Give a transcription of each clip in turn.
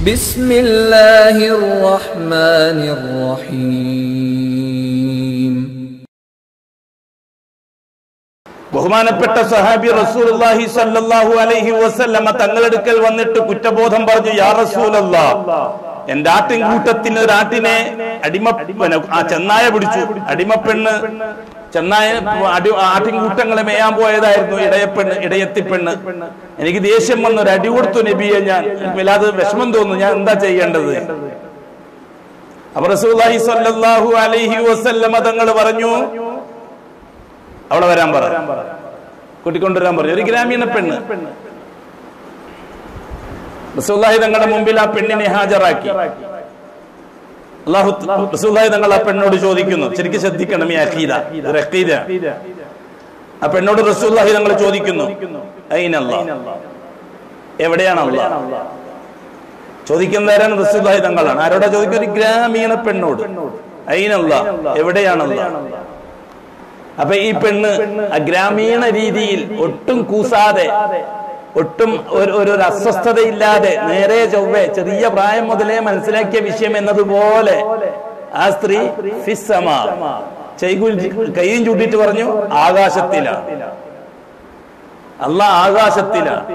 بسم الله الرحمن الرحيم ബഹുമാനപ്പെട്ട സഹാബി റസൂലുള്ളാഹി സല്ലല്ലാഹു അലൈഹി വസല്ലമ തങ്ങളെടുക്കൽ വന്നിട്ട് കുറ്റബോധം പറഞ്ഞു യാ റസൂലല്ലാ എന്റെ ആട്ടിൻകൂട്ടത്തിന് ഒരു ആട്ടിനെ അടിമ പിന്നെ ആ ചെന്നായ പിടിച്ചു അടിമപ്പെണ്ണ് ചെന്നായ അടി ആട്ടിൻകൂട്ടങ്ങളെ മേയാൻ പോയതായിരുന്നു ഇടയപ്പെണ്ണ് ഇടയത്തിപ്പെണ്ണ് എനിക്ക് ദേഷ്യം വന്നു ഒരു അടി കൊടുത്തു നബിയെ ഞാൻ എനിക്ക് വല്ലാതെ വിഷമം തോന്നുന്നു ഞാൻ എന്താ ചെയ്യേണ്ടത് അപ്പൊ റസൂലുള്ളാഹി സല്ലല്ലാഹു അലൈഹി വസല്ലമ തങ്ങൾ പറഞ്ഞു അവിടെ വരാൻ പറ കൂട്ടിക്കൊണ്ടുവരാൻ പറഞ്ഞു ഒരു ഗ്രാമീണ പെണ്ണ് റസൂല്ലാഹി തങ്ങളുടെ മുമ്പിൽ ആ പെണ്ണിനെ ഹാജരാക്കി അള്ളാഹു റസൂല്ലാഹി തങ്ങൾ ആ പെണ്ണോട് ചോദിക്കുന്നു ശരിക്കും ശ്രദ്ധിക്കണം ഈ അഖീദ ഒരു അഖീദ ആ പെണ്ണോട് റസൂല്ലാഹി തങ്ങൾ ചോദിക്കുന്നു അയിനല്ല എവിടെയാണ് അള്ളാഹ് ചോദിക്കുന്നവരാണ് റസൂല്ലാഹി തങ്ങളാണ് ആരോടാ ചോദിക്കുക ഒരു ഗ്രാമീണ പെണ്ണോട് അയിനല്ല എവിടെയാണ് അള്ളാഹ് അപ്പൊ ഈ പെണ്ണ് ആ ഗ്രാമീണ രീതിയിൽ ഒട്ടും കൂസാതെ ഒട്ടും ഒരു ഒരു ഒരു അസ്വസ്ഥതയില്ലാതെ നേരെ ചൊവ്വെ ചെറിയ പ്രായം മുതലേ മനസ്സിലാക്കിയ വിഷയം എന്നതുപോലെ ആ സ്ത്രീ ഫിസ്സമാ കൈയും ചൂണ്ടിട്ട് പറഞ്ഞു ആകാശത്തിലാണ് അല്ല ആകാശത്തിലാണ്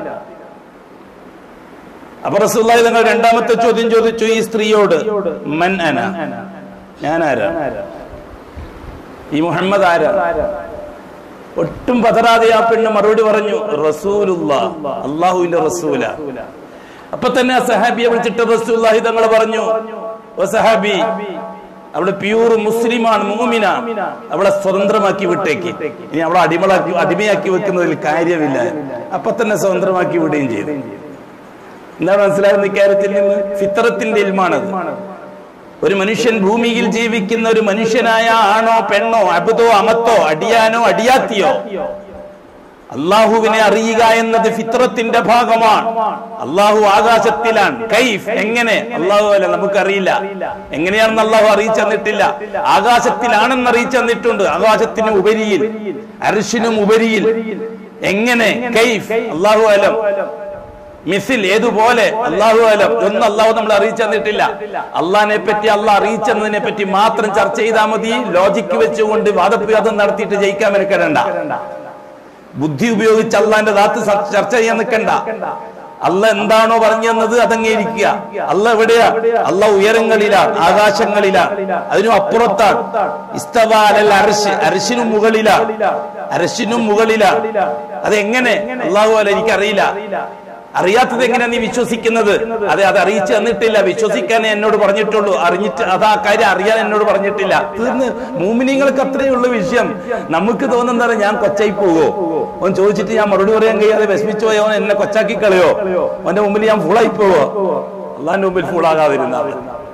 അപ്പൊ റസൂല്ലായി തങ്ങൾ രണ്ടാമത്തെ ചോദ്യം ചോദിച്ചു ഈ സ്ത്രീയോട് മൻ അന ഞാനാരാ ഈ മുഹമ്മദ് ആരാ ഒട്ടും പതറാതെ ആ പെണ്ണ് മറുപടി പറഞ്ഞു റസൂലുള്ള അള്ളാഹുവിന്റെ റസൂല അപ്പൊ തന്നെ ആ സഹാബിയെ വിളിച്ചിട്ട് റസൂല്ലാഹി തങ്ങൾ പറഞ്ഞു ഓ സഹാബി അവള് പ്യൂർ മുസ്ലിമാണ് മൂമിന അവളെ സ്വതന്ത്രമാക്കി വിട്ടേക്ക് ഇനി അവളെ അടിമളാക്കി അടിമയാക്കി വെക്കുന്നതിൽ കാര്യമില്ല അപ്പൊ തന്നെ സ്വതന്ത്രമാക്കി വിടുകയും ചെയ്തു എന്താണ് മനസ്സിലാകുന്ന ഇക്കാര്യത്തിൽ നിന്ന് ഫിത്രത്തിന്റെ ഇൽമാണത് ഒരു മനുഷ്യൻ ഭൂമിയിൽ ജീവിക്കുന്ന ഒരു മനുഷ്യനായ ആണോ പെണ്ണോ അബുദോ അമത്തോ അടിയാനോ അടിയാത്തിയോ അള്ളാഹുവിനെ അറിയുക എന്നത് ഫിത്രത്തിന്റെ ഭാഗമാണ് അള്ളാഹു ആകാശത്തിലാണ് കൈഫ് എങ്ങനെ അള്ളാഹു അല്ല നമുക്കറിയില്ല എങ്ങനെയാണെന്ന് അള്ളാഹു അറിയിച്ചു തന്നിട്ടില്ല ആകാശത്തിലാണെന്ന് അറിയിച്ചു തന്നിട്ടുണ്ട് ആകാശത്തിന് ഉപരിയിൽ അരിശിനും ഉപരിയിൽ എങ്ങനെ കൈഫ് അള്ളാഹു അലം മിസിൽ ഏതുപോലെ അള്ളാഹു അലം ഒന്നും അള്ളാഹു നമ്മൾ അറിയിച്ചു തന്നിട്ടില്ല അള്ളാഹിനെ പറ്റി അള്ളാഹ് അറിയിച്ചതിനെ പറ്റി മാത്രം ചർച്ച ചെയ്താൽ മതി ലോജിക്ക് വെച്ചുകൊണ്ട് വാദപ്രവാദം നടത്തിയിട്ട് ജയിക്കാൻ മെനക്കെടണ്ട ബുദ്ധി ഉപയോഗിച്ച് അള്ളാന്റെ ദാത്ത് ചർച്ച ചെയ്യാൻ നിൽക്കണ്ട അല്ല എന്താണോ പറഞ്ഞു തന്നത് അതങ്ങേ ഇരിക്കുക അല്ല എവിടെയാ അല്ല ഉയരങ്ങളിലാണ് ആകാശങ്ങളിലാണ് അതിനും അപ്പുറത്താണ് ഇസ്തവാലൽ അരശ് അരശിനും മുകളിലാണ് അരശിനും മുകളിലാണ് അതെങ്ങനെ അള്ളാഹു അല്ല എനിക്കറിയില്ല അറിയാത്തത് എങ്ങനെയാ നീ വിശ്വസിക്കുന്നത് അതെ അത് അറിയിച്ചു തന്നിട്ടില്ല വിശ്വസിക്കാനേ എന്നോട് പറഞ്ഞിട്ടുള്ളൂ അറിഞ്ഞിട്ട് അത് ആ കാര്യം അറിയാൻ എന്നോട് പറഞ്ഞിട്ടില്ല തീർന്ന് മൂമിനിങ്ങൾക്ക് അത്രയേ ഉള്ളൂ വിഷയം നമുക്ക് തോന്നുന്നത് ഞാൻ കൊച്ചായി പോവോ അവൻ ചോദിച്ചിട്ട് ഞാൻ മറുപടി പറയാൻ കഴിയാതെ വിഷമിച്ചു പോയോ അവൻ എന്നെ കൊച്ചാക്കി കളയോ അവന്റെ മുമ്പിൽ ഞാൻ ഫുള്ളായി പോവോ അള്ളാന്റെ മുമ്പിൽ ഫുള്ളാകാതിരുന്നാൽ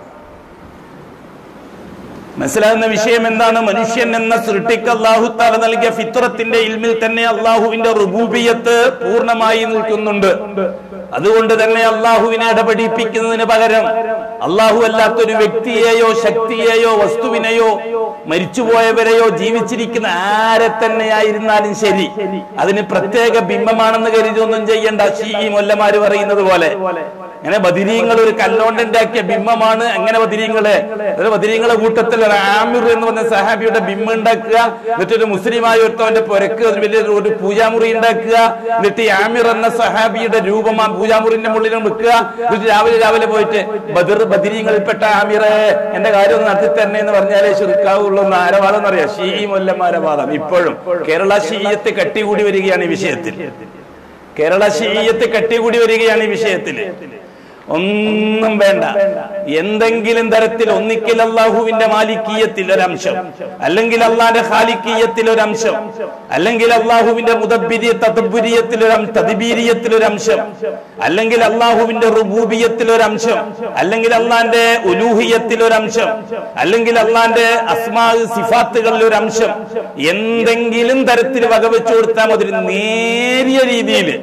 മനസ്സിലാകുന്ന വിഷയം എന്താണ് മനുഷ്യൻ എന്ന സൃഷ്ടിക്ക് അള്ളാഹു താല നൽകിയ ഫിത്രത്തിന്റെ ഇൽമിൽ തന്നെ അള്ളാഹുവിന്റെ റുബൂബിയത്ത് പൂർണ്ണമായി നിൽക്കുന്നുണ്ട് അതുകൊണ്ട് തന്നെ അള്ളാഹുവിനെ ഇടപെടിപ്പിക്കുന്നതിന് പകരം അള്ളാഹു അല്ലാത്തൊരു വ്യക്തിയെയോ ശക്തിയെയോ വസ്തുവിനെയോ മരിച്ചുപോയവരെയോ ജീവിച്ചിരിക്കുന്ന ആരെ തന്നെയായിരുന്നാലും ശരി അതിന് പ്രത്യേക ബിംബമാണെന്ന് കരുതി ഒന്നും ചെയ്യേണ്ട ഷീ മൊല്ലമാര് പറയുന്നത് പോലെ അങ്ങനെ ബദിരീങ്ങൾ ഒരു കല്ലോണ്ടുണ്ടാക്കിയ ബിംബമാണ് അങ്ങനെ ബദിരീങ്ങള് ഒരു ബദിരീങ്ങളെ കൂട്ടത്തിൽ ഒരു ആമിർ എന്ന് പറഞ്ഞ സഹാബിയുടെ ബിംബം ഉണ്ടാക്കുക എന്നിട്ട് ഒരു മുസ്ലിമായ ഒരുത്തവന്റെ പുരക്ക് ഒരു വലിയ ഒരു പൂജാമുറി ഉണ്ടാക്കുക എന്നിട്ട് ഈ ആമിർ എന്ന സഹാബിയുടെ രൂപം ആ പൂജാമുറിന്റെ മുള്ളിൽ വെക്കുക എന്നിട്ട് രാവിലെ രാവിലെ പോയിട്ട് ബദിർ ബദിരീങ്ങളിൽപ്പെട്ട ആമിറെ എന്റെ കാര്യം ഒന്ന് നടത്തി തന്നെ എന്ന് പറഞ്ഞാലേ ചുരുക്കാവുള്ളൂ എന്ന് ആരവാദം എന്നറിയാം ഷീ മൊല്ലമാരെ വാദം ഇപ്പോഴും കേരള ഷീയത്ത് കട്ടികൂടി വരികയാണ് ഈ വിഷയത്തിൽ കേരള ഷീയത്ത് കട്ടികൂടി വരികയാണ് ഈ വിഷയത്തിൽ ഒന്നും വേണ്ട എന്തെങ്കിലും തരത്തിൽ ഒന്നിക്കൽ അള്ളാഹുവിന്റെ മാലിക്കീയത്തിൽ ഒരംശം അല്ലെങ്കിൽ അള്ളാന്റെ ഖാലിക്കീയത്തിൽ ഒരംശം അല്ലെങ്കിൽ അള്ളാഹുവിന്റെ മുദബിരിയ തദബുരിയത്തിൽ ഒരു തദിബീരിയത്തിൽ ഒരംശം അല്ലെങ്കിൽ അള്ളാഹുവിന്റെ റുബൂബിയത്തിൽ ഒരംശം അല്ലെങ്കിൽ അള്ളാന്റെ ഉലൂഹിയത്തിൽ ഒരംശം അല്ലെങ്കിൽ അള്ളാന്റെ അസ്മാ സിഫാത്തുകളിൽ ഒരു അംശം എന്തെങ്കിലും തരത്തിൽ വകവെച്ചു കൊടുത്താൽ മതി നേരിയ രീതിയിൽ